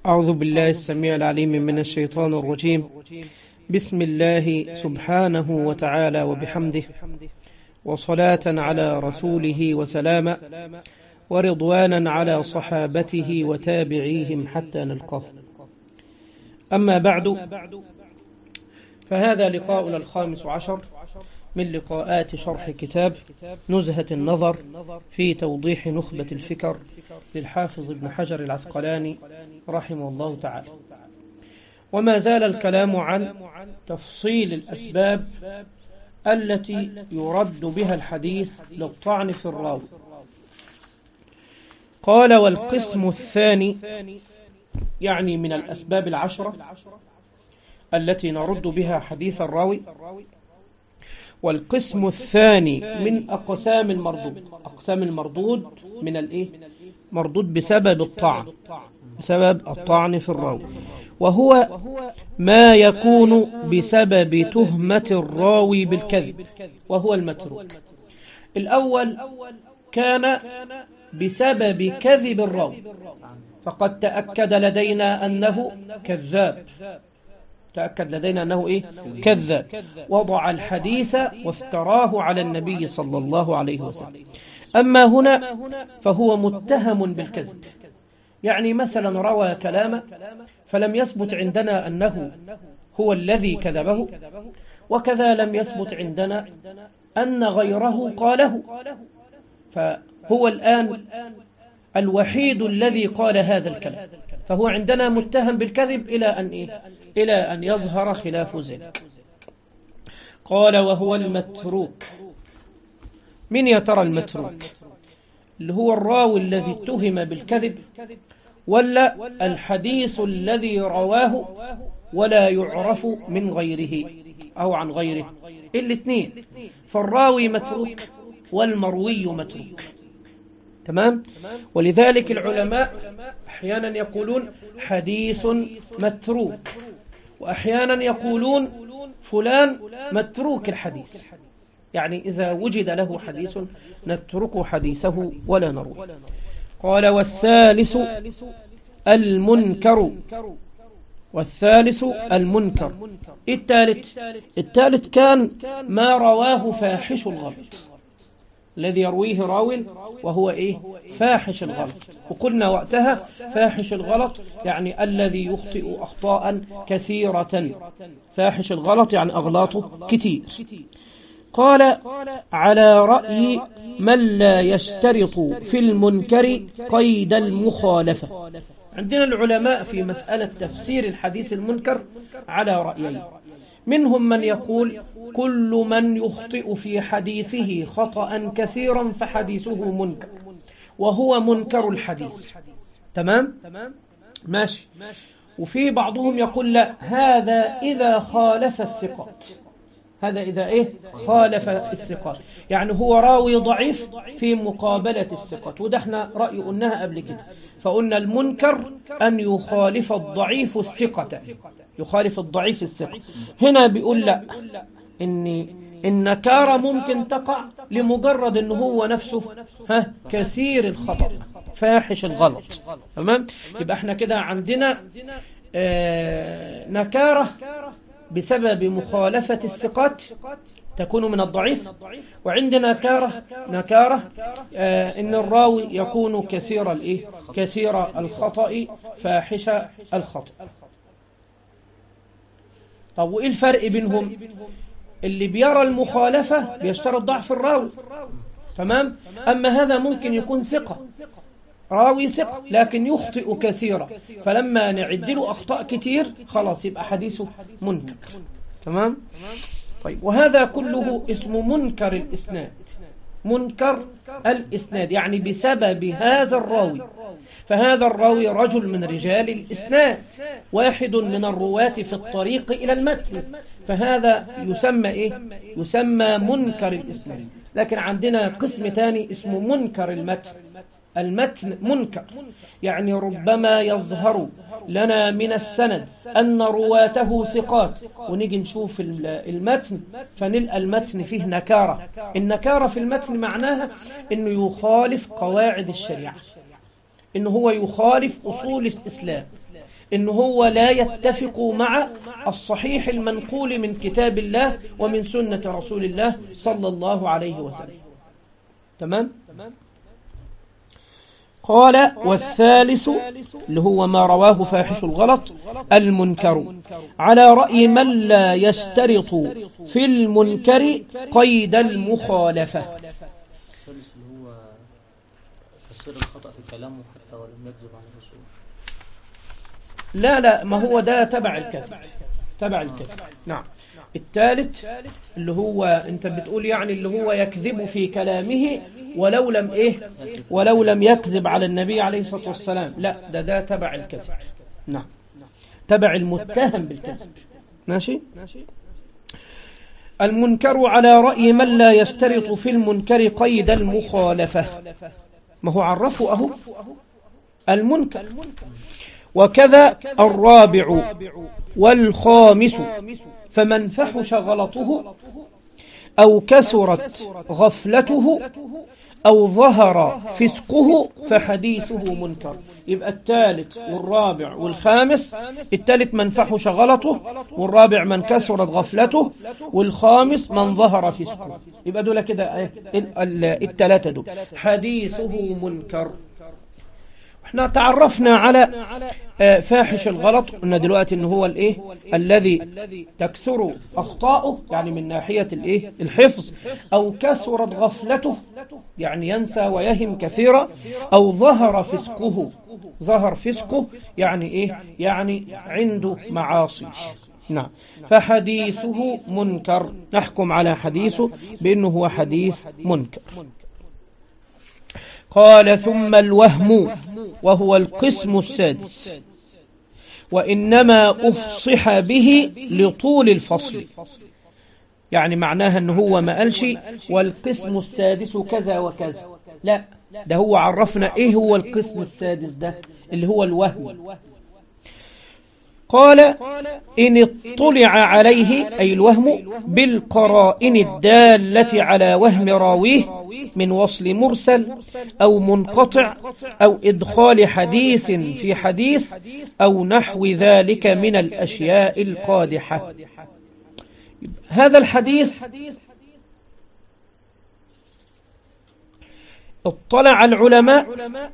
أعوذ بالله السميع العليم من الشيطان الرجيم بسم الله سبحانه وتعالى وبحمده وصلاة على رسوله وسلاما ورضوانا على صحابته وتابعيهم حتى نلقاه أما بعد فهذا لقاؤنا الخامس عشر من لقاءات شرح كتاب نزهة النظر في توضيح نخبة الفكر للحافظ ابن حجر العسقلاني رحمه الله تعالى وما زال الكلام عن تفصيل الأسباب التي يرد بها الحديث للطعن في الراوي قال والقسم الثاني يعني من الأسباب العشرة التي نرد بها حديث الراوي والقسم الثاني من أقسام المردود أقسام المردود من الإيه مردود بسبب الطعن بسبب الطعن في الراوي وهو ما يكون بسبب تهمة الراوي بالكذب وهو المتروك الأول كان بسبب كذب الراوي فقد تأكد لدينا أنه كذاب تأكد لدينا أنه إيه؟ كذاب وضع الحديث وافتراه على النبي صلى الله عليه وسلم أما هنا فهو متهم بالكذب يعني مثلا روى كلاما فلم يثبت عندنا أنه هو الذي كذبه وكذا لم يثبت عندنا أن غيره قاله فهو الآن الوحيد الذي قال هذا الكلام فهو عندنا متهم بالكذب إلى أن إيه؟ إلى أن يظهر خلاف ذلك قال وهو المتروك من يا ترى المتروك اللي هو الراوي الذي اتهم بالكذب ولا الحديث الذي رواه ولا يعرف من غيره أو عن غيره الاثنين فالراوي متروك والمروي متروك تمام ولذلك العلماء أحيانا يقولون حديث متروك وأحيانا يقولون فلان متروك الحديث يعني إذا وجد له حديث نترك حديثه ولا نروي قال والثالث المنكر والثالث المنكر الثالث الثالث كان ما رواه فاحش الغلط الذي يرويه راو وهو إيه فاحش الغلط وقلنا وقتها فاحش الغلط يعني الذي يخطئ أخطاء كثيرة فاحش الغلط يعني أغلاطه كتير قال على رأي من لا يشترط في المنكر قيد المخالفة عندنا العلماء في مسألة تفسير الحديث المنكر على رأيين منهم من يقول كل من يخطئ في حديثه خطأ كثيرا فحديثه منكر وهو منكر الحديث تمام ماشي وفي بعضهم يقول لا هذا إذا خالف الثقات هذا إذا إيه خالف الثقات يعني هو راوي ضعيف في مقابلة الثقات وده احنا رأي قلناها قبل كده فقلنا المنكر أن يخالف الضعيف الثقة يخالف الضعيف الثقة هنا بيقول لا إن النكارة ممكن تقع لمجرد أنه هو نفسه ها كثير الخطأ فاحش الغلط تمام يبقى احنا كده عندنا اه نكارة بسبب مخالفة الثقات تكون من الضعيف وعندنا نكارة نكارة آه ان الراوي يكون كثير الايه كثير الخطأ فاحش الخطأ طب وايه الفرق بينهم اللي بيرى المخالفة بيشترط ضعف الراوي تمام اما هذا ممكن يكون ثقة راوي ثقة لكن يخطئ كثيرا فلما نعد له أخطاء كتير خلاص يبقى حديثه منكر تمام طيب وهذا كله اسمه منكر الإسناد منكر الإسناد يعني بسبب هذا الراوي فهذا الراوي رجل من رجال الإسناد واحد من الرواة في الطريق إلى المتن فهذا يسمى إيه؟ يسمى منكر الإسناد لكن عندنا قسم تاني اسمه منكر المتن المتن منكر يعني ربما يظهر لنا من السند أن رواته ثقات ونيجي نشوف المتن فنلقى المتن فيه نكارة النكارة في المتن معناها أنه يخالف قواعد الشريعة أنه هو يخالف أصول الإسلام إن هو لا يتفق مع الصحيح المنقول من كتاب الله ومن سنة رسول الله صلى الله عليه وسلم تمام قال والثالث اللي هو ما رواه فاحش الغلط المنكر على رأي من لا يشترط في المنكر قيد المخالفة الثالث اللي هو تفسير الخطأ في كلامه حتى ولم يكذب عن الرسول لا لا ما هو ده تبع الكذب تبع الكذب نعم الثالث اللي هو انت بتقول يعني اللي هو يكذب في كلامه ولو لم ايه ولو لم يكذب على النبي عليه الصلاة والسلام لا ده ده تبع الكذب نعم تبع المتهم بالكذب ماشي المنكر على رأي من لا يشترط في المنكر قيد المخالفة ما هو عرفه أهو المنكر وكذا الرابع والخامس فمن فحش غلطه أو كسرت غفلته أو ظهر فسقه فحديثه منكر يبقى الثالث والرابع والخامس الثالث من فحش غلطه والرابع من كسرت غفلته والخامس من ظهر فسقه يبقى دول كده ايه الثلاثة دول حديثه منكر احنا تعرفنا على فاحش الغلط قلنا دلوقتي ان هو الايه الذي تكثر اخطاؤه يعني من ناحية الايه الحفظ او كثرت غفلته يعني ينسى ويهم كثيرا او ظهر فسقه ظهر فسقه يعني ايه يعني عنده معاصي نعم فحديثه منكر نحكم على حديثه بانه هو حديث منكر قال ثم الوهم وهو القسم السادس وإنما أفصح به لطول الفصل يعني معناها أنه هو ما قالش والقسم السادس كذا وكذا لا ده هو عرفنا إيه هو القسم السادس ده اللي هو الوهم قال إن اطلع عليه أي الوهم بالقرائن الدالة على وهم راويه من وصل مرسل أو منقطع أو إدخال حديث في حديث أو نحو ذلك من الأشياء القادحة هذا الحديث اطلع العلماء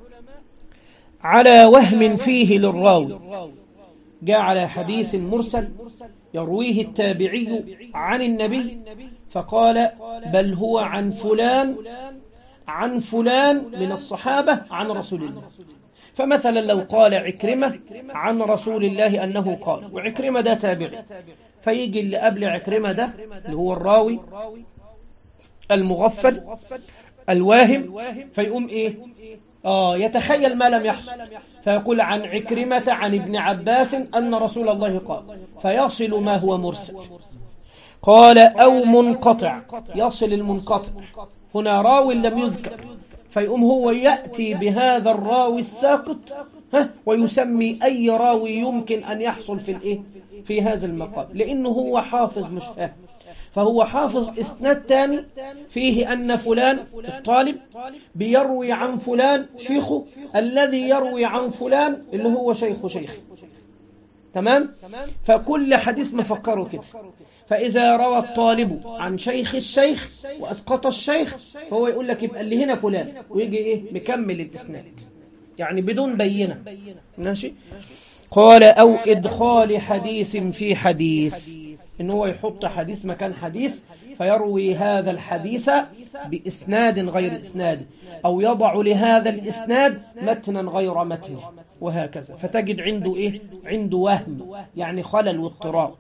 على وهم فيه للراوي جاء على حديث مرسل يرويه التابعي عن النبي فقال بل هو عن فلان عن فلان من الصحابة عن رسول الله فمثلا لو قال عكرمة عن رسول الله أنه قال وعكرمة ده تابعي فيجي اللي قبل عكرمة ده اللي هو الراوي المغفل الواهم فيقوم ايه آه يتخيل ما لم يحصل فيقول عن عكرمة عن ابن عباس أن رسول الله قال فيصل ما هو مرسل قال أو منقطع يصل المنقطع هنا راوي لم يذكر فيقوم هو يأتي بهذا الراوي الساقط ها ويسمي أي راوي يمكن أن يحصل في الإيه في هذا المقام لأنه هو حافظ مش فاهم فهو حافظ اسناد تاني فيه أن فلان الطالب بيروي عن فلان شيخه الذي يروي عن فلان اللي هو شيخ شيخ تمام فكل حديث مفكره كده فإذا روى الطالب عن شيخ الشيخ وأسقط الشيخ فهو يقول لك يبقى اللي هنا فلان ويجي إيه مكمل الإسناد يعني بدون بينة ماشي قال أو إدخال حديث في حديث إن هو يحط حديث مكان حديث فيروي هذا الحديث بإسناد غير إسناد أو يضع لهذا الإسناد متنا غير متنه وهكذا فتجد عنده إيه عنده وهم يعني خلل واضطراب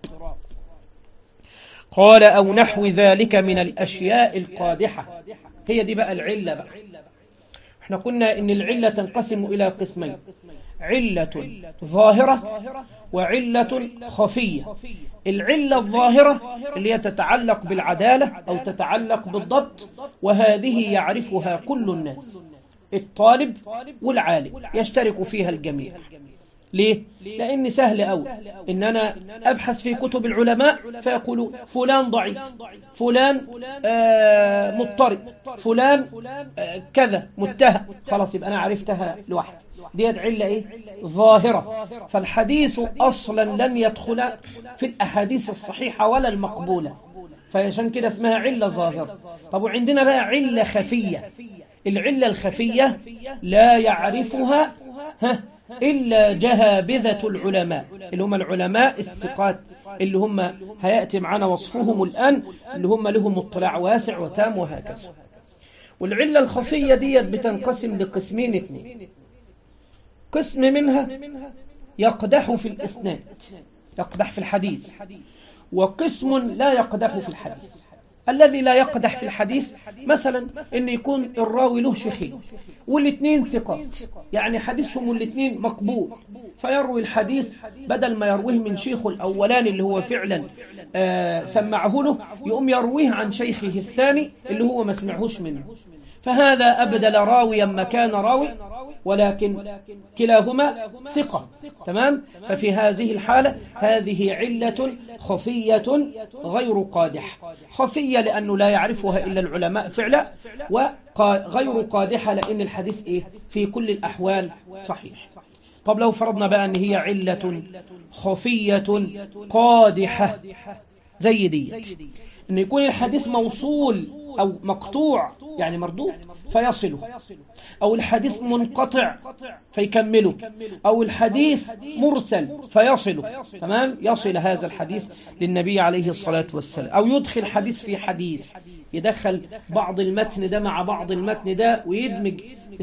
قال أو نحو ذلك من الأشياء القادحة هي دي بقى العلة بقى احنا قلنا ان العلة تنقسم الى قسمين علة ظاهرة وعلة خفية العلة الظاهرة اللي هي تتعلق بالعدالة او تتعلق بالضبط وهذه يعرفها كل الناس الطالب والعالم يشترك فيها الجميع ليه؟ لأن سهل أوي إن أنا أبحث في كتب العلماء فيقولوا فلان ضعيف فلان آه مضطرب فلان آه كذا متهم خلاص يبقى أنا عرفتها لوحدي ديت علة إيه؟ ظاهرة فالحديث أصلا لن يدخل في الأحاديث الصحيحة ولا المقبولة فعشان كده اسمها علة ظاهرة طب وعندنا بقى علة خفية العلة الخفية لا يعرفها ها إلا جهابذة العلماء اللي هم العلماء الثقات اللي هم هيأتي معنا وصفهم الآن اللي هم لهم اطلاع واسع وتام وهكذا والعلة الخفية ديت بتنقسم لقسمين اثنين قسم منها يقدح في الإسناد يقدح في الحديث وقسم لا يقدح في الحديث الذي لا يقدح في الحديث مثلا ان يكون الراوي له شيخين والاثنين ثقات يعني حديثهم الاثنين مقبول فيروي الحديث بدل ما يرويه من شيخه الاولاني اللي هو فعلا آه سمعه له يقوم يرويه عن شيخه الثاني اللي هو ما سمعهوش منه فهذا أبدل راويا مكان راوي ولكن كلاهما ثقة تمام ففي هذه الحالة هذه علة خفية غير قادح خفية لأنه لا يعرفها إلا العلماء فعلا وغير قادحة لأن الحديث إيه في كل الأحوال صحيح طب لو فرضنا بقى أن هي علة خفية قادحة زي دي أن يكون الحديث موصول أو مقطوع يعني مردود فيصله أو الحديث منقطع فيكمله أو الحديث مرسل فيصله تمام يصل هذا الحديث للنبي عليه الصلاة والسلام أو يدخل حديث في حديث يدخل بعض المتن ده مع بعض المتن ده ويدمج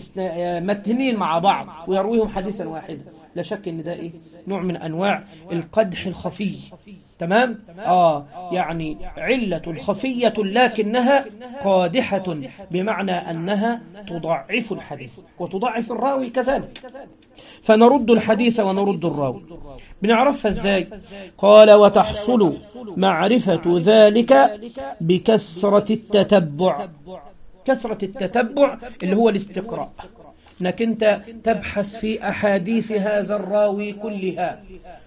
متنين مع بعض ويرويهم حديثا واحدا لا شك ان ده ايه نوع من انواع القدح الخفي تمام اه يعني علة خفية لكنها قادحة بمعنى انها تضعف الحديث وتضعف الراوي كذلك فنرد الحديث ونرد الراوي بنعرفها ازاي قال وتحصل معرفة ذلك بكسرة التتبع كسرة التتبع اللي هو الاستقراء انك انت تبحث في احاديث هذا الراوي كلها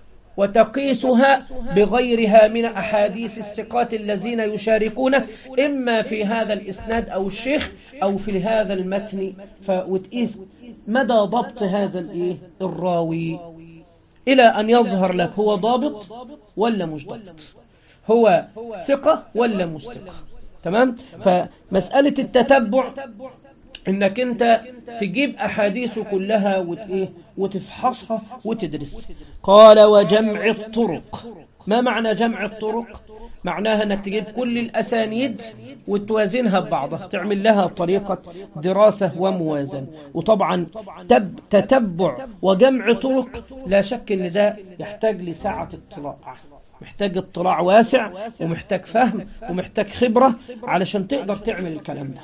وتقيسها بغيرها من أحاديث الثقات الذين يشاركونه إما في هذا الإسناد أو الشيخ أو في هذا المتن وتقيس مدى ضبط هذا الإيه الراوي إلى أن يظهر لك هو ضابط ولا مش ضابط هو ثقة ولا مش ثقة تمام فمسألة التتبع انك انت تجيب احاديثه كلها وت... وتفحصها وتدرس قال وجمع الطرق ما معنى جمع الطرق معناها انك تجيب كل الاسانيد وتوازنها ببعضها تعمل لها طريقة دراسة وموازن وطبعا تب... تتبع وجمع طرق لا شك ان ده يحتاج لساعة اطلاع محتاج اطلاع واسع ومحتاج فهم ومحتاج خبرة علشان تقدر تعمل الكلام ده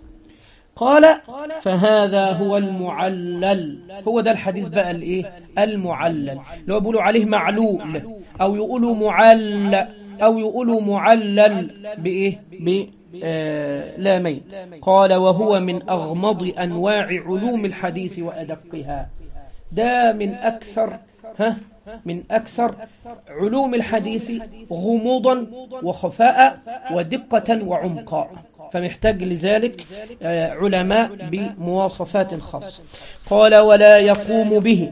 قال فهذا هو المعلل هو ده الحديث بقى الايه المعلل لو بيقولوا عليه معلول او يقولوا معل او يقولوا معلل بايه بلامين قال وهو من اغمض انواع علوم الحديث وادقها ده من اكثر ها من أكثر علوم الحديث غموضا وخفاء ودقة وعمقا فمحتاج لذلك علماء بمواصفات خاصة قال ولا يقوم به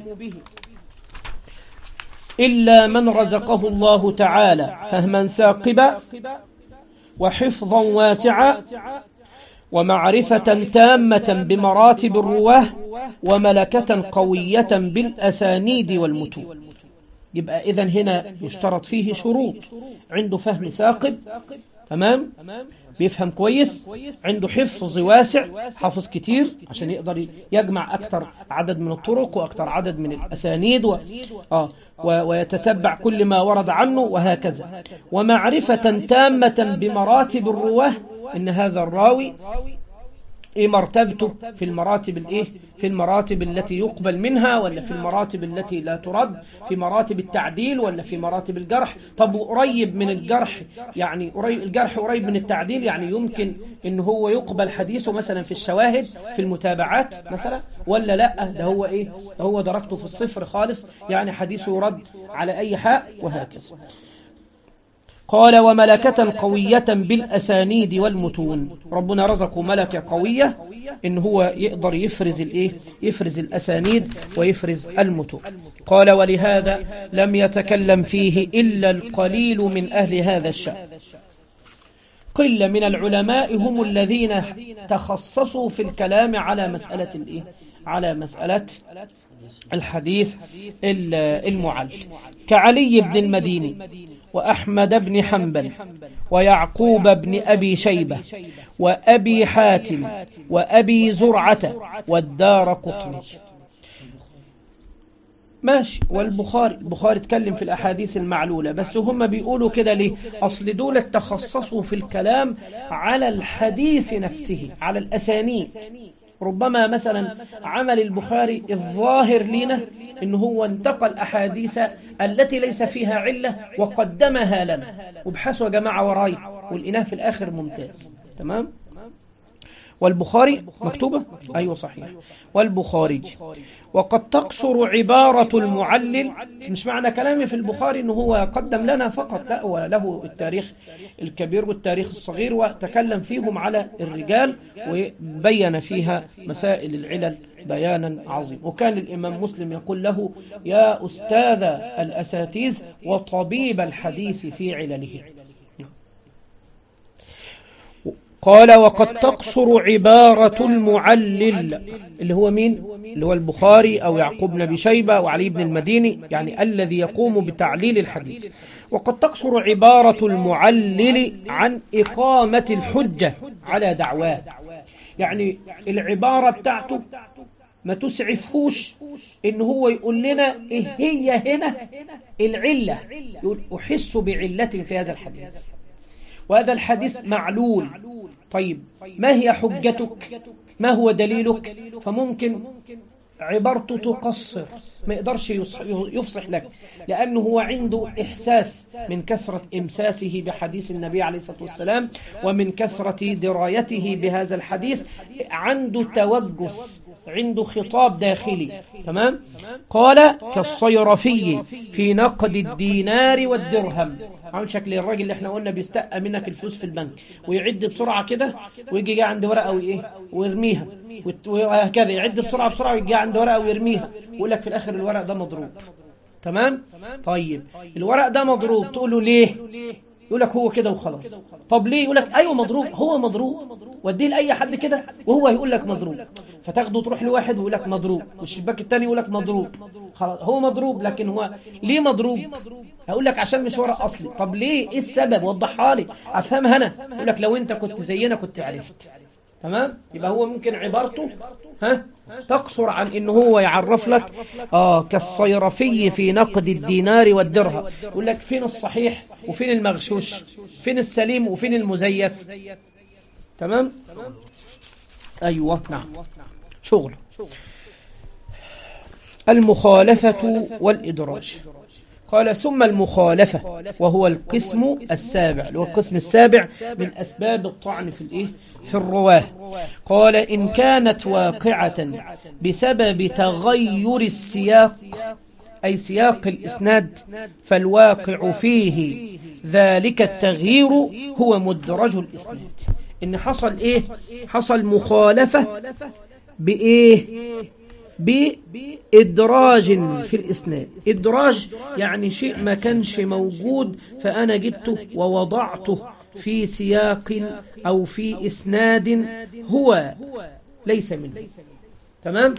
إلا من رزقه الله تعالى فهما ثاقبا وحفظا واسعا ومعرفة تامة بمراتب الرواه وملكة قوية بالأسانيد والمتون يبقى إذا هنا يشترط فيه شروط عنده فهم ثاقب تمام بيفهم كويس عنده حفظ واسع حافظ كتير عشان يقدر يجمع أكثر عدد من الطرق وأكثر عدد من الأسانيد و... آه ويتتبع كل ما ورد عنه وهكذا ومعرفة تامة بمراتب الرواه إن هذا الراوي ايه مرتبته في المراتب الايه في المراتب التي يقبل منها ولا في المراتب التي لا ترد في مراتب التعديل ولا في مراتب الجرح طب قريب من الجرح يعني قريب الجرح قريب من التعديل يعني يمكن ان هو يقبل حديثه مثلا في الشواهد في المتابعات مثلا ولا لا ده هو ايه ده هو درجته في الصفر خالص يعني حديثه يرد على اي حاء وهكذا قال وملكة قوية بالأسانيد والمتون ربنا رزقه ملكة قوية إن هو يقدر يفرز الإيه يفرز الأسانيد ويفرز المتون قال ولهذا لم يتكلم فيه إلا القليل من أهل هذا الشأن قل من العلماء هم الذين تخصصوا في الكلام على مسألة الإيه على مسألة الحديث المعل كعلي بن المديني وأحمد بن حنبل ويعقوب بن أبي شيبة وأبي حاتم وأبي زرعة والدار قطني ماشي والبخاري البخاري اتكلم في الأحاديث المعلولة بس هم بيقولوا كده ليه أصل دول تخصصوا في الكلام على الحديث نفسه على الأسانيد ربما مثلا عمل البخاري الظاهر لنا ان هو انتقل احاديث التي ليس فيها علة وقدمها لنا وابحثوا يا جماعة وراي والإناه في الآخر ممتاز تمام والبخاري مكتوبة أيوة صحيح والبخاري وقد تقصر عبارة المعلل مش معنى كلامي في البخاري انه هو قدم لنا فقط لا هو له التاريخ الكبير والتاريخ الصغير وتكلم فيهم على الرجال وبين فيها مسائل العلل بيانا عظيم وكان الإمام مسلم يقول له يا أستاذ الأساتيذ وطبيب الحديث في علله قال وقد تقصر عبارة المعلل اللي هو مين اللي هو البخاري أو يعقوب بن أبي شيبة وعلي بن المديني يعني الذي يقوم بتعليل الحديث وقد تقصر عبارة المعلل عن إقامة الحجة على دعواه يعني العبارة بتاعته ما تسعفوش ان هو يقول لنا ايه هي هنا العلة يقول احس بعلة في هذا الحديث وهذا الحديث معلول طيب ما هي حجتك ما هو دليلك فممكن عبارته تقصر ما يقدرش يفصح لك لأنه هو عنده إحساس من كثرة إمساسه بحديث النبي عليه الصلاة والسلام ومن كثرة درايته بهذا الحديث عنده توجس عنده خطاب داخلي تمام قال كالصيرفي في نقد الدينار والدرهم عامل شكل الراجل اللي احنا قلنا بيستقى منك الفلوس في البنك ويعد بسرعة كده ويجي جاي عند ورقة وايه ويرميها وهكذا يعد بسرعة بسرعة ويجي عند ورقة ويرميها ويقول لك في الاخر الورق ده مضروب تمام طيب الورق ده مضروب تقول له ليه يقول لك هو كده وخلاص طب ليه يقول لك ايوه مضروب هو مضروب وديه لاي حد كده وهو يقول لك مضروب فتاخده تروح لواحد ويقول لك مضروب والشباك الثاني يقول لك مضروب خلاص هو مضروب لكن هو ليه مضروب هقول لك عشان مش ورق اصلي طب ليه ايه السبب وضحها لي افهمها انا يقول لك لو انت كنت زينا كنت عرفت تمام يبقى هو ممكن عبارته ها تقصر عن ان هو يعرف لك اه كالصيرفي في نقد الدينار والدرهم يقول لك فين الصحيح وفين المغشوش فين السليم وفين المزيف تمام ايوه نعم شغل المخالفة والإدراج قال ثم المخالفة وهو القسم السابع اللي هو القسم السابع من أسباب الطعن في الإيه في الرواه قال إن كانت واقعة بسبب تغير السياق أي سياق الإسناد فالواقع فيه ذلك التغيير هو مدرج الإسناد إن حصل إيه حصل مخالفة بإيه بإدراج في الإسناد إدراج يعني شيء ما كانش موجود فأنا جبته ووضعته في سياق أو في إسناد هو ليس منه تمام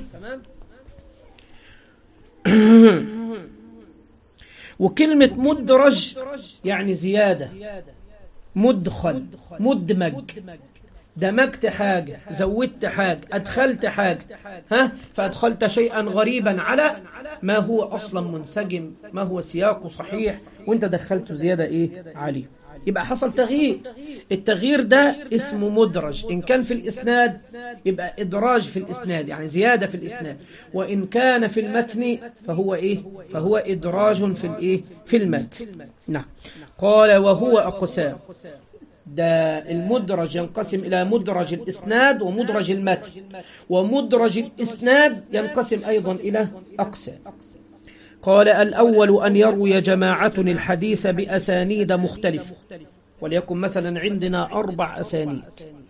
وكلمة مدرج يعني زيادة مدخل مدمج دمجت حاجة زودت حاجة أدخلت حاجة ها فأدخلت شيئا غريبا على ما هو أصلا منسجم ما هو سياقه صحيح وانت دخلت زيادة ايه عليه يبقى حصل تغيير التغيير ده اسمه مدرج إن كان في الإسناد يبقى إدراج في الإسناد يعني زيادة في الإسناد وإن كان في المتن فهو إيه فهو إدراج في الإيه في المتن نعم قال وهو أقسام ده المدرج ينقسم إلى مدرج الإسناد ومدرج المتن ومدرج الإسناد ينقسم أيضا إلى أقسام قال الأول أن يروي جماعة الحديث بأسانيد مختلفة وليكن مثلا عندنا أربع أسانيد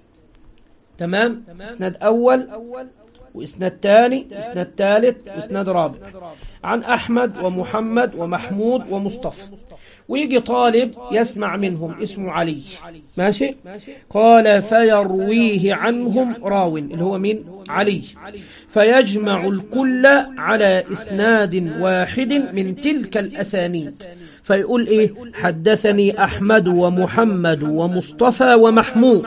تمام إسناد أول وإسناد ثاني إسناد ثالث وإسناد رابع عن أحمد ومحمد ومحمود ومصطفى ويجي طالب يسمع منهم اسمه علي ماشي قال فيرويه عنهم راو اللي هو مين علي فيجمع الكل على إسناد واحد من تلك الأسانيد فيقول إيه حدثني أحمد ومحمد ومصطفى ومحمود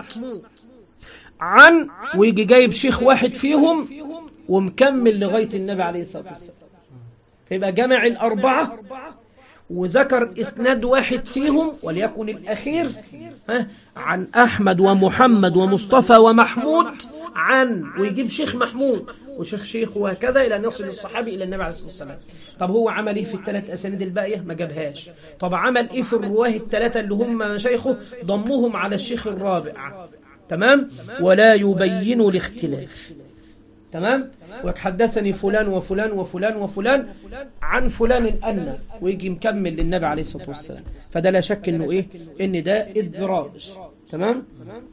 عن ويجي جايب شيخ واحد فيهم ومكمل لغاية النبي عليه الصلاة والسلام فيبقى جمع الأربعة وذكر إسناد واحد فيهم وليكن الأخير ها عن أحمد ومحمد ومصطفى ومحمود عن ويجيب شيخ محمود وشيخ شيخ وهكذا إلى أن يصل الصحابي إلى النبي عليه الصلاة والسلام طب هو عمل إيه في الثلاث أسانيد الباقية ما جابهاش طب عمل إيه في الرواه الثلاثة اللي هم مشايخه ضمهم على الشيخ الرابع تمام ولا يبين الاختلاف تمام وحدثني فلان وفلان وفلان وفلان عن فلان أن ويجي مكمل للنبي عليه الصلاة والسلام فده لا شك انه ايه ان ده ادراج تمام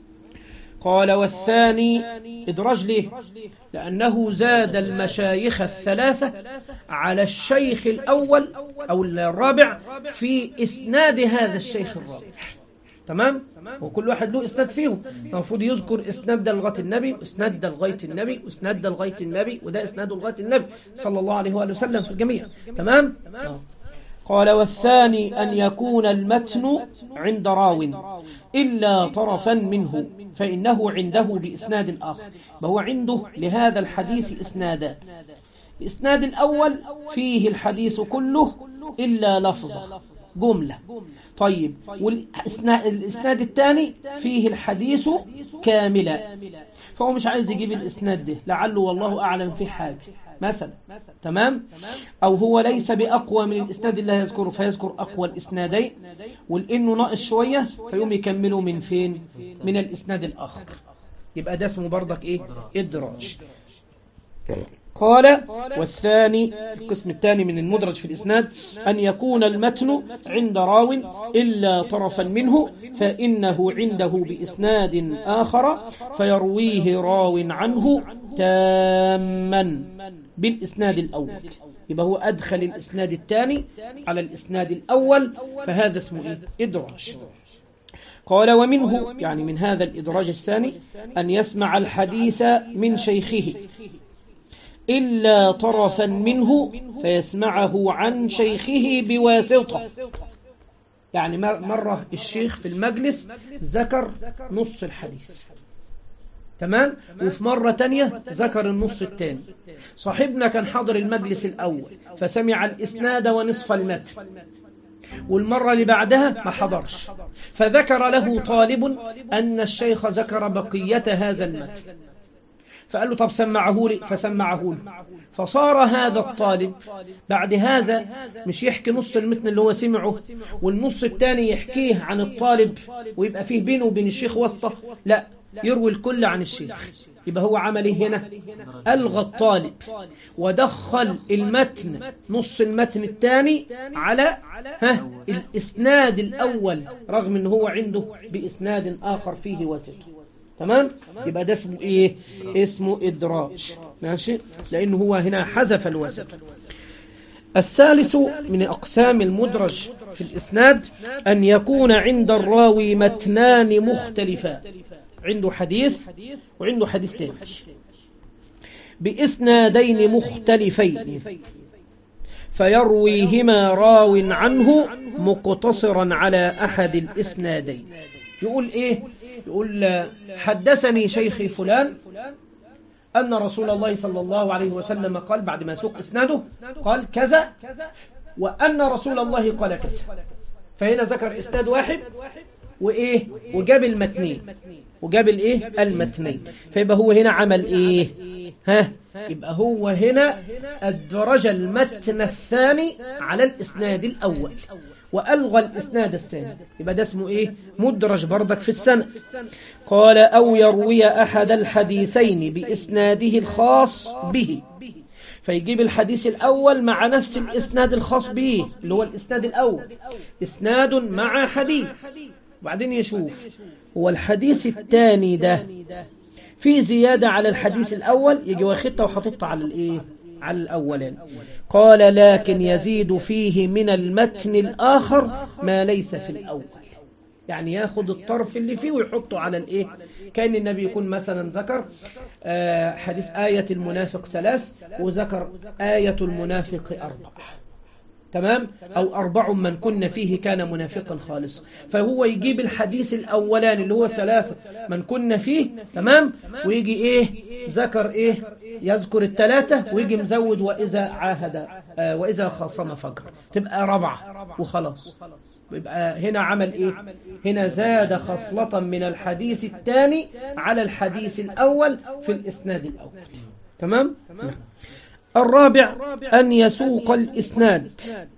قال والثاني ادراج ليه لانه زاد المشايخ الثلاثة على الشيخ الاول او الرابع في اسناد هذا الشيخ الرابع تمام وكل واحد له اسناد فيهم المفروض يذكر اسناد ده لغايه النبي واسناد ده لغايه النبي واسناد ده لغايه النبي وده اسناده لغايه النبي صلى الله عليه واله وسلم في الجميع تمام قال والثاني أن يكون المتن عند راو إلا طرفا منه فإنه عنده بإسناد آخر فهو عنده لهذا الحديث إسنادان الإسناد الأول فيه الحديث كله إلا لفظة جملة طيب والإسناد الثاني فيه الحديث كاملا فهو مش عايز يجيب الإسناد ده لعله والله أعلم في حاجة مثلا تمام أو هو ليس بأقوى من الإسناد اللي يذكره فيذكر أقوى الإسنادين والإنه ناقص شوية فيقوم يكمله من فين من الإسناد الآخر يبقى ده اسمه برضك إيه إدراج قال والثاني القسم الثاني من المدرج في الإسناد أن يكون المتن عند راو إلا طرفا منه فإنه عنده بإسناد آخر فيرويه راو عنه تاما بالإسناد الأول يبقى هو أدخل الإسناد الثاني على الإسناد الأول فهذا اسمه إيه؟ إدراج قال ومنه يعني من هذا الإدراج الثاني أن يسمع الحديث من شيخه إلا طرفا منه فيسمعه عن شيخه بواسطة يعني مرة الشيخ في المجلس ذكر نص الحديث تمام وفي مرة تانية ذكر النص الثاني صاحبنا كان حاضر المجلس الأول فسمع الإسناد ونصف المتن والمرة اللي بعدها ما حضرش فذكر له طالب أن الشيخ ذكر بقية هذا المتن فقال له طب سمعه لي فسمعه له فصار هذا الطالب بعد هذا مش يحكي نص المتن اللي هو سمعه والنص الثاني يحكيه عن الطالب ويبقى فيه بينه وبين الشيخ وسطه لا يروي الكل عن الشيخ يبقى هو عمل هنا ألغى الطالب ودخل المتن نص المتن الثاني على ها الإسناد الأول رغم أنه هو عنده بإسناد آخر فيه وسط تمام يبقى ده اسمه ايه اسمه ادراج ماشي لانه هو هنا حذف الوسط الثالث من اقسام المدرج في الاسناد ان يكون عند الراوي متنان مختلفان عنده حديث وعنده حديث ثاني باسنادين مختلفين فيرويهما راو عنه مقتصرا على احد الاسنادين يقول ايه يقول حدثني شيخي فلان أن رسول الله صلى الله عليه وسلم قال بعد ما سوق إسناده قال كذا وأن رسول الله قال كذا فهنا ذكر إسناد واحد وإيه وجاب المتنين وجاب الإيه المتنين فيبقى هو هنا عمل إيه ها يبقى هو هنا أدرج المتن الثاني على الإسناد الأول وألغى الإسناد الثاني يبقى ده اسمه إيه مدرج بردك في السنة قال أو يروي أحد الحديثين بإسناده الخاص به فيجيب الحديث الأول مع نفس الإسناد الخاص به اللي هو الإسناد الأول إسناد مع حديث وبعدين يشوف هو الحديث الثاني ده في زيادة على الحديث الأول يجي واخدته وحطته على الإيه على الأولين قال لكن يزيد فيه من المتن الآخر ما ليس في الأول يعني ياخد الطرف اللي فيه ويحطه على الايه كان النبي يكون مثلا ذكر آه حديث آية المنافق ثلاث وذكر آية المنافق أربع تمام أو أربع من كن فيه كان منافقا خالصا فهو يجيب الحديث الأولاني اللي هو ثلاثة من كن فيه تمام ويجي إيه ذكر إيه يذكر الثلاثة ويجي مزود وإذا عاهد آه وإذا خاصم فجر تبقى ربعة وخلاص يبقى هنا عمل ايه هنا زاد خصلة من الحديث الثاني على الحديث الاول في الاسناد الاول تمام الرابع ان يسوق الاسناد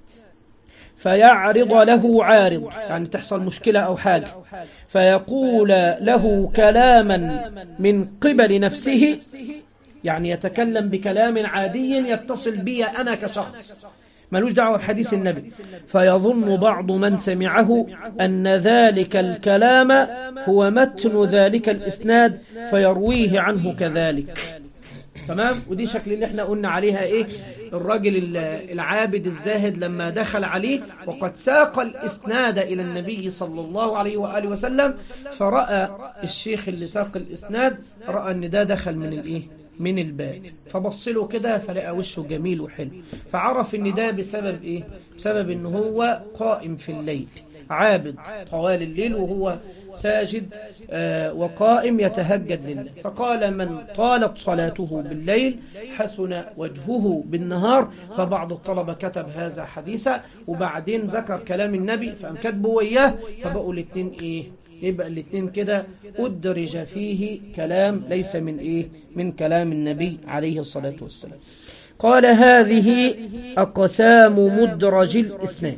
فيعرض له عارض يعني تحصل مشكلة او حاجة فيقول له كلاما من قبل نفسه يعني يتكلم بكلام عادي يتصل بي انا كشخص ملوش دعوة بحديث النبي فيظن بعض من سمعه أن ذلك الكلام هو متن ذلك الإسناد فيرويه عنه كذلك تمام ودي شكل اللي احنا قلنا عليها ايه الراجل العابد الزاهد لما دخل عليه وقد ساق الاسناد الى النبي صلى الله عليه وآله وسلم فرأى الشيخ اللي ساق الاسناد رأى ان ده دخل من الايه من الباب فبص له كده فلقى وشه جميل وحلو فعرف ان ده بسبب ايه بسبب ان هو قائم في الليل عابد طوال الليل وهو ساجد آه وقائم يتهجد لله فقال من طالت صلاته بالليل حسن وجهه بالنهار فبعض الطلبة كتب هذا حديثا وبعدين ذكر كلام النبي فأم كتبوا وياه فبقوا الاثنين ايه يبقى الاثنين كده أدرج فيه كلام ليس من إيه من كلام النبي عليه الصلاة والسلام قال هذه أقسام مدرج الإسناد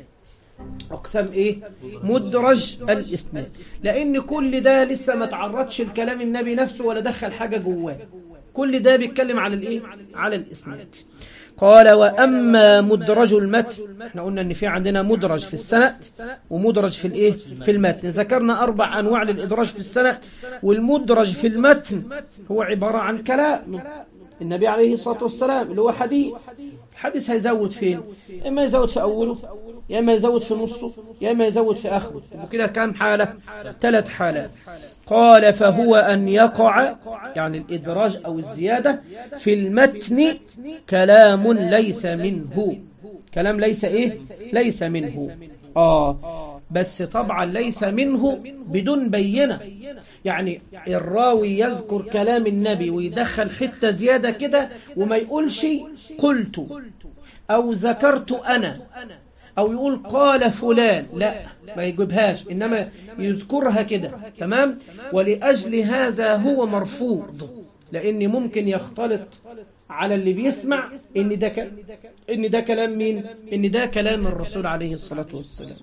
أقسام إيه مدرج الإسناد لأن كل ده لسه ما تعرضش الكلام النبي نفسه ولا دخل حاجة جواه كل ده بيتكلم على الإيه على الإسناد قال وأما مدرج المتن احنا قلنا ان في عندنا مدرج في السند ومدرج في الايه في المتن ذكرنا اربع انواع للادراج في السند والمدرج في المتن هو عبارة عن كلام النبي عليه الصلاة والسلام اللي هو حديث الحديث هيزود فين يا اما يزود في اوله يا اما يزود في نصه يا اما يزود في اخره وكده كام حالة ثلاث حالات قال فهو أن يقع يعني الإدراج أو الزيادة في المتن كلام ليس منه كلام ليس إيه ليس منه آه بس طبعا ليس منه بدون بينة يعني الراوي يذكر كلام النبي ويدخل حتة زيادة كده وما يقولش قلت أو ذكرت أنا أو يقول قال فلان لا ما يجيبهاش إنما يذكرها كده تمام ولأجل هذا هو مرفوض لأن ممكن يختلط على اللي بيسمع إن ده, ك... إن ده كلام مين إن ده كلام الرسول عليه الصلاة والسلام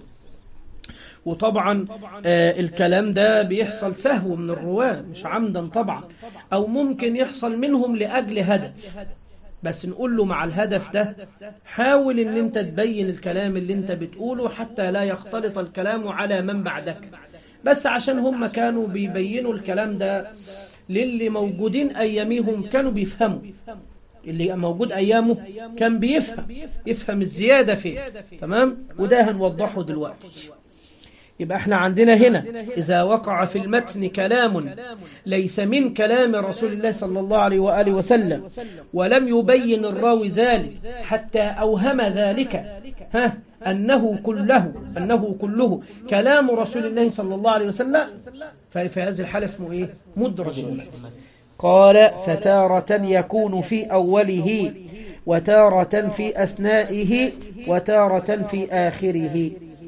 وطبعا آه الكلام ده بيحصل سهو من الرواة مش عمدا طبعا أو ممكن يحصل منهم لأجل هدف بس نقول له مع الهدف ده حاول ان انت تبين الكلام اللي انت بتقوله حتى لا يختلط الكلام على من بعدك بس عشان هم كانوا بيبينوا الكلام ده للي موجودين اياميهم كانوا بيفهموا اللي موجود ايامه كان بيفهم يفهم الزيادة فيه تمام وده هنوضحه دلوقتي يبقى احنا عندنا هنا إذا وقع في المتن كلام ليس من كلام رسول الله صلى الله عليه وآله وسلم ولم يبين الراوي ذلك حتى أوهم ذلك ها أنه كله أنه كله كلام رسول الله صلى الله عليه وسلم ففي هذه الحالة اسمه إيه مدرج قال فتارة يكون في أوله وتارة في أثنائه وتارة في آخره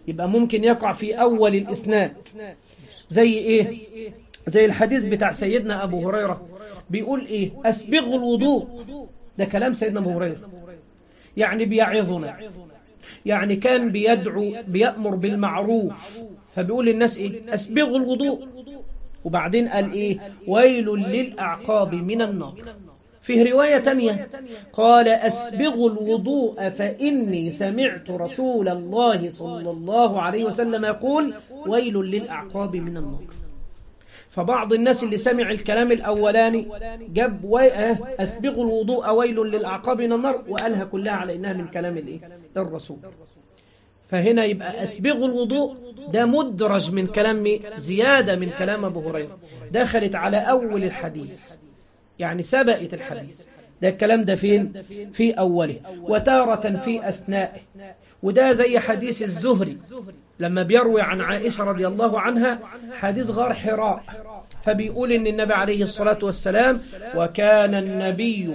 يبقى ممكن يقع في أول الإسناد زي إيه زي الحديث بتاع سيدنا أبو هريرة بيقول إيه أسبغوا الوضوء ده كلام سيدنا أبو هريرة يعني بيعظنا يعني كان بيدعو بيأمر بالمعروف فبيقول للناس إيه أسبغوا الوضوء وبعدين قال إيه ويل للأعقاب من النار فيه رواية تانية قال أسبغوا الوضوء فإني سمعت رسول الله صلى الله عليه وسلم يقول ويل للأعقاب من النار فبعض الناس اللي سمع الكلام الأولاني جاب أسبغوا الوضوء ويل للأعقاب من النار وقالها كلها على إنها من كلام الإيه؟ الرسول فهنا يبقى أسبغوا الوضوء ده مدرج من كلام زيادة من كلام أبو هريرة دخلت على أول الحديث يعني سبقت الحديث ده الكلام ده فين في أوله وتارة في أثنائه وده زي حديث الزهري لما بيروي عن عائشة رضي الله عنها حديث غار حراء فبيقول ان النبي عليه الصلاة والسلام وكان النبي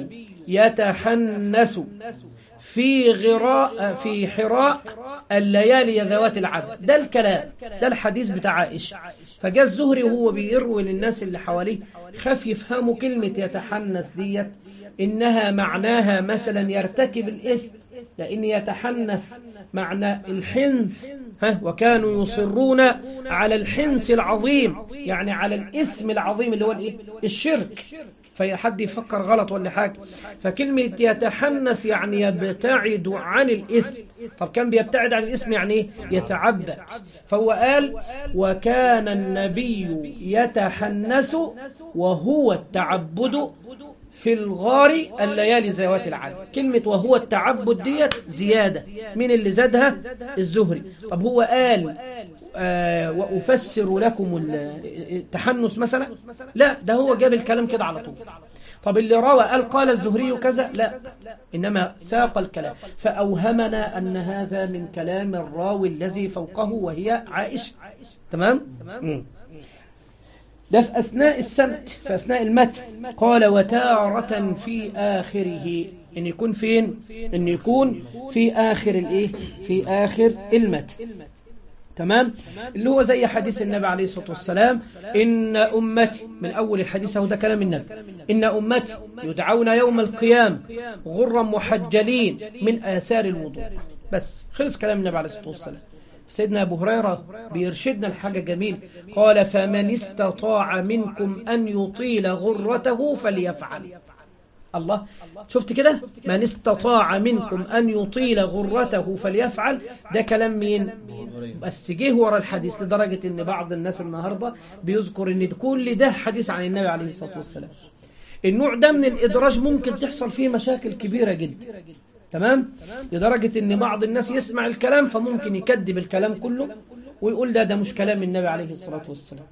يتحنس في غراء في حراء الليالي ذوات العدد ده الكلام ده الحديث بتاع عائشة فجاء الزهري وهو بيروي للناس اللي حواليه خاف يفهموا كلمة يتحنس ديت إنها معناها مثلا يرتكب الإثم لأن يتحنث معنى الحنث ها وكانوا يصرون على الحنث العظيم يعني على الإثم العظيم اللي هو الإيه؟ الشرك فحد يفكر غلط ولا حاجة فكلمة يتحنث يعني يبتعد عن الإثم طب كان بيبتعد عن الإثم يعني ايه يتعبد فهو قال وكان النبي يتحنث وهو التعبد في الغار الليالي ذوات العدد كلمة وهو التعبد ديت زيادة من اللي زادها الزهري طب هو قال آه وأفسر لكم التحنس مثلا لا ده هو جاب الكلام كده على طول طب اللي روى قال قال الزهري كذا لا إنما ساق الكلام فأوهمنا أن هذا من كلام الراوي الذي فوقه وهي عائشة تمام؟ مم. ده في أثناء السمت في أثناء المتن قال وتارة في آخره إن يكون فين إن يكون في آخر الإيه في آخر المتن تمام اللي هو زي حديث النبي عليه الصلاة والسلام إن أمتي من أول الحديث هو ده كلام النبي إن أمتي يدعون يوم القيام غرا محجلين من آثار الوضوء بس خلص كلام النبي عليه الصلاة والسلام سيدنا أبو هريرة بيرشدنا الحاجة جميل قال فمن استطاع منكم أن يطيل غرته فليفعل الله شفت كده من استطاع منكم أن يطيل غرته فليفعل ده كلام مين بس جه ورا الحديث لدرجة ان بعض الناس النهاردة بيذكر ان كل ده حديث عن النبي عليه الصلاة والسلام النوع ده من الإدراج ممكن تحصل فيه مشاكل كبيرة جدا تمام لدرجة ان بعض الناس يسمع الكلام فممكن يكذب الكلام كله ويقول ده ده مش كلام النبي عليه الصلاة والسلام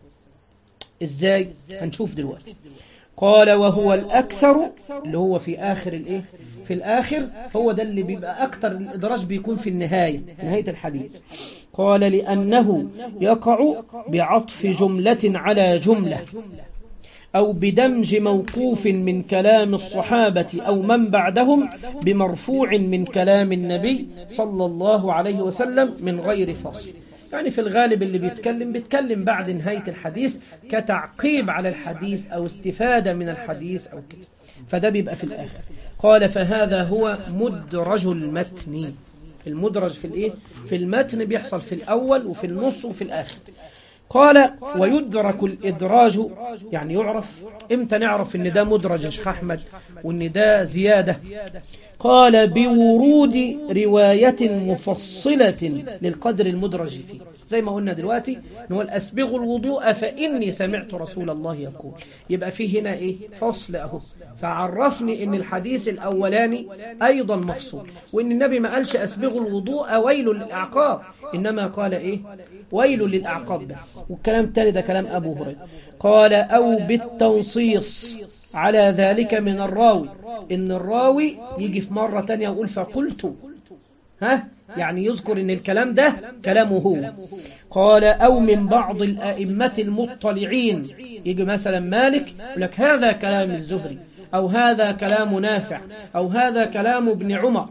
ازاي هنشوف دلوقتي قال وهو الأكثر اللي هو في آخر الإيه في الآخر هو ده اللي بيبقى أكثر الإدراج بيكون في النهاية نهاية الحديث قال لأنه يقع بعطف جملة على جملة أو بدمج موقوف من كلام الصحابة أو من بعدهم بمرفوع من كلام النبي صلى الله عليه وسلم من غير فصل يعني في الغالب اللي بيتكلم بيتكلم بعد نهاية الحديث كتعقيب على الحديث أو استفادة من الحديث أو كده فده بيبقى في الآخر قال فهذا هو مدرج المتن المدرج في الايه في المتن بيحصل في الأول وفي النص وفي الآخر قال ويدرك الإدراج يعني يعرف امتى نعرف ان ده مدرج يا شيخ أحمد وان ده زيادة قال بورود رواية مفصلة للقدر المدرج فيه زي ما قلنا دلوقتي ان هو الأسبغ الوضوء فإني سمعت رسول الله يقول يبقى فيه هنا ايه فصل اهو فعرفني ان الحديث الأولاني أيضا مفصول وان النبي ما قالش أسبغ الوضوء ويل للأعقاب إنما قال ايه ويل للأعقاب بس والكلام التالي ده كلام أبو هريرة قال أو بالتنصيص على ذلك من الراوي إن الراوي يجي في مرة تانية ويقول فقلت ها يعني يذكر ان الكلام ده كلامه هو قال او من بعض الائمة المطلعين يجي مثلا مالك يقول لك هذا كلام الزهري او هذا كلام نافع او هذا كلام ابن عمر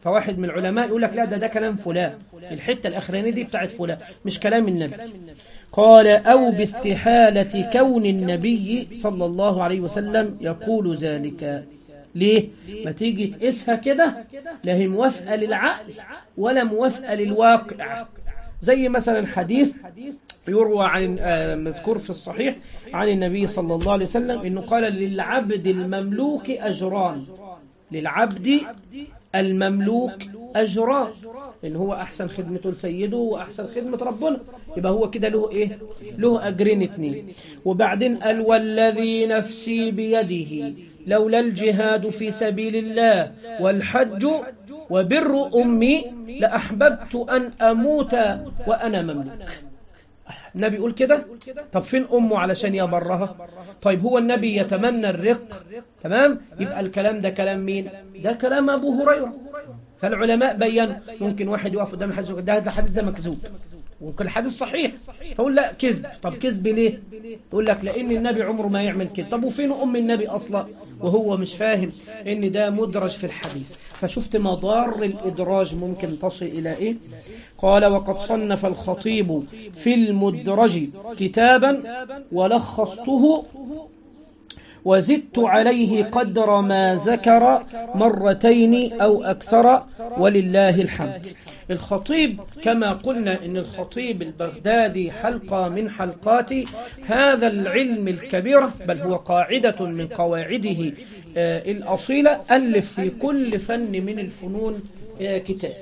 فواحد من العلماء يقول لك لا ده ده كلام فلان الحتة الأخرانية دي بتاعت فلان مش كلام النبي قال أو باستحالة كون النبي صلى الله عليه وسلم يقول ذلك ليه ما تيجي تقيسها كده لا هي موافقة للعقل ولا موافقة للواقع زي مثلا حديث يروى عن آه، مذكور في الصحيح عن النبي صلى الله عليه وسلم انه قال للعبد المملوك اجران للعبد المملوك اجران ان هو احسن خدمته لسيده واحسن خدمة ربنا يبقى هو كده له ايه له اجرين اتنين وبعدين قال والذي نفسي بيده لولا الجهاد في سبيل الله والحج وبر امي لاحببت ان اموت وانا مملوك النبي يقول كده طب فين أمه علشان يبرها طيب هو النبي يتمنى الرق تمام يبقى الكلام ده كلام مين ده كلام أبو هريرة فالعلماء بينوا ممكن واحد يقف قدام الحديث يقول ده ده حديث ده مكذوب ممكن الحديث صحيح فقول لا كذب طب كذب ليه يقول لك لأن النبي عمره ما يعمل كده طب وفين أم النبي أصلا وهو مش فاهم ان ده مدرج في الحديث فشفت مضار الإدراج ممكن تصل إلى إيه قال وقد صنف الخطيب في المدرج كتابا ولخصته وزدت عليه قدر ما ذكر مرتين أو أكثر ولله الحمد الخطيب كما قلنا ان الخطيب البغدادي حلقة من حلقات هذا العلم الكبير بل هو قاعدة من قواعده آه، الأصيلة ألف في كل فن من الفنون آه، كتاب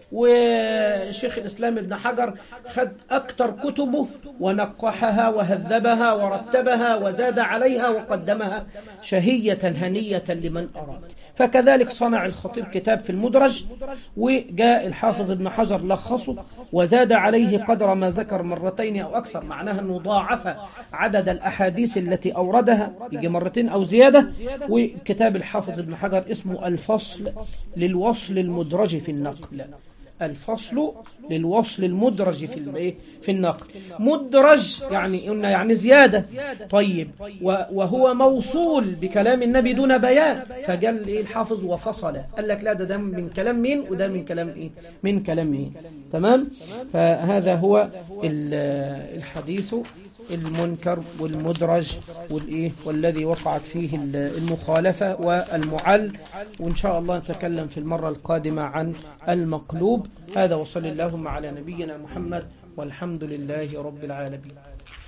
وشيخ الإسلام ابن حجر خد أكثر كتبه ونقحها وهذبها ورتبها وزاد عليها وقدمها شهية هنية لمن أراد فكذلك صنع الخطيب كتاب في المدرج وجاء الحافظ ابن حجر لخصه وزاد عليه قدر ما ذكر مرتين أو أكثر معناها أنه ضاعف عدد الأحاديث التي أوردها يجي مرتين أو زيادة وكتاب الحافظ ابن حجر اسمه الفصل للوصل المدرج في النقل الفصل للوصل المدرج في الايه في النقل مدرج يعني قلنا يعني زيادة طيب و- وهو موصول بكلام النبي دون بيان فقال ايه الحافظ وفصل قال لك لا ده ده من كلام مين وده من كلام ايه من كلام ايه تمام فهذا هو ال- الحديث المنكر والمدرج والايه والذي وقعت فيه ال- المخالفة والمعل وإن شاء الله نتكلم في المرة القادمة عن المقلوب هذا وصل اللهم على نبينا محمد والحمد لله رب العالمين